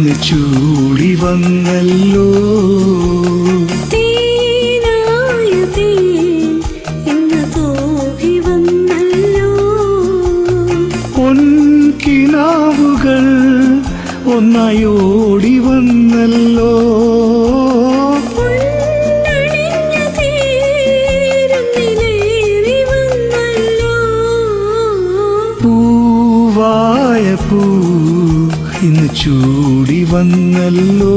ഇന്ന് ചൂടി വന്നല്ലോ തേനായ തേൻ ഇന്ന് തൂകി വന്നല്ലോ പൊൻകിനാവുകൾ ഒന്നായി ഓടി വന്നല്ലോ പൊന്നണിഞ്ഞ തേരുന്നിലേറി വന്നല്ലോ പൂവായ പൂ ഇന്ന് ചൂടി വന്നല്ലോ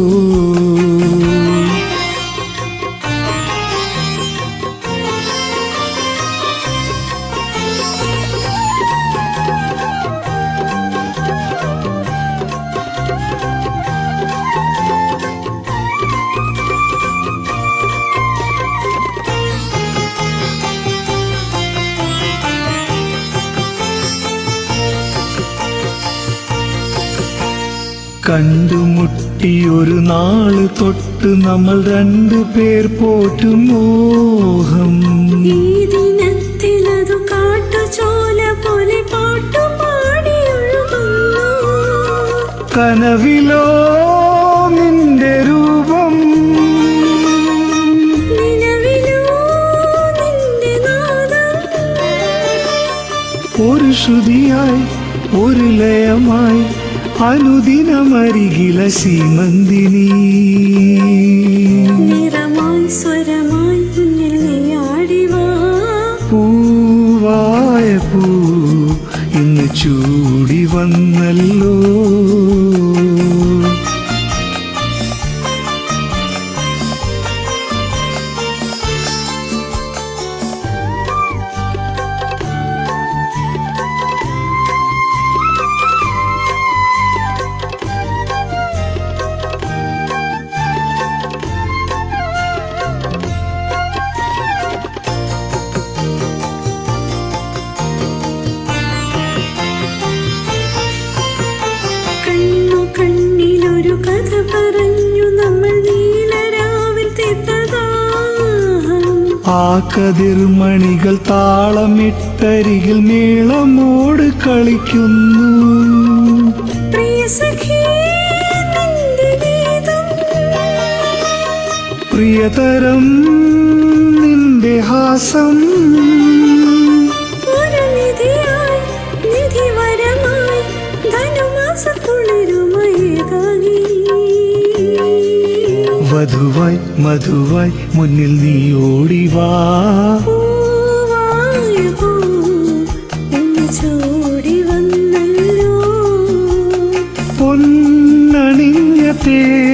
കണ്ടുമുട്ടി ഒരു നാള് തൊട്ട് നമ്മൾ രണ്ടു പേർ പോറ്റും മോഹം ഈ ദിനത്തിലതു കാട്ടുചോല പോലെ പാട്ടുപാടി ഒഴുകുന്നു കനവിലോ നിന്റെ രൂപം നിലവിലോ നിന്റെ നാദം ഒരു ശ്രുതിയായി ഒരു ലയമായി അനുദിനമരികില സീമന്തിനി നിറമായി സ്വരമായി മുന്നിൽ നീയാടിവാ പൂവായ പൂ ഇന്ന് ചൂടി വന്നല്ലോ കണ്ണു കണ്ണിലൊരു കഥ പറഞ്ഞു നമ്മൾ നീലരാവിൽ തീർത്തദാഹം ആ കതിർമണികൾ താളമിട്ടരികിൽ മേളമോട് കളിക്കുന്നു പ്രിയ സഖി നിന്റെ ഗീതം പ്രിയതരം നിന്റെ ഹാസം ഒരു നിധിയായി നിധിവരമായി ധനുമാസ കുളിരുമയേകാകി വധുവായി മധുവായി മുന്നിൽ നീ ഓടിവാ പൂവായ പൂ ഇന്ന് ചൂടി വന്നല്ലോ പൊന്നണിഞ്ഞ തേ